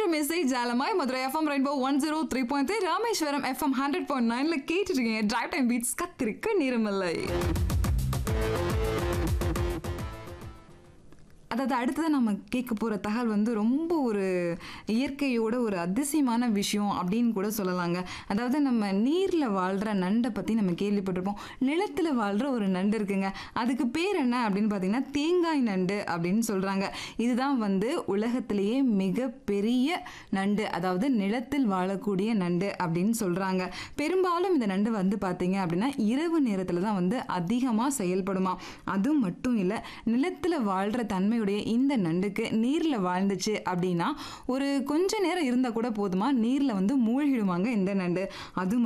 என்றும் இசை ஜாலமாய் Madurai FM rainbow one zero three point three Rameswaram FM hundred point நைன்ல கேட்டுருக்கீங்க டிரைவ் டைம் பீட்ஸ் கத்திருக்க நேரமில்லை அதாவது அடுத்ததான் நம்ம கேட்க போகிற தகவல் வந்து ரொம்ப ஒரு இயற்கையோட ஒரு அதிசயமான விஷயம் அப்படின்னு கூட சொல்லலாங்க அதாவது நம்ம நீரில் வாழ்கிற நண்டை பற்றி நம்ம கேள்விப்பட்டிருப்போம் நிலத்தில் வாழ்கிற ஒரு நண்டு இருக்குங்க அதுக்கு பேர் என்ன அப்படின்னு பார்த்தீங்கன்னா தேங்காய் நண்டு அப்படின்னு சொல்கிறாங்க இதுதான் வந்து உலகத்திலேயே மிகப்பெரிய நண்டு அதாவது நிலத்தில் வாழக்கூடிய நண்டு அப்படின்னு சொல்கிறாங்க பெரும்பாலும் இந்த நண்டு வந்து பார்த்தீங்க அப்படின்னா இரவு நேரத்தில் தான் வந்து அதிகமாக செயல்படுமா அது மட்டும் இல்லை நிலத்தில் வாழ்கிற தன்மையுடைய இந்த நண்டுக்கு நீரில் வாழ்ந்துச்சு அப்படின்னா ஒரு கொஞ்ச நேரம் இருந்தால் கூட போதுமா நீரில் வந்து மூழ்கிடுவாங்க இந்த நண்டு அது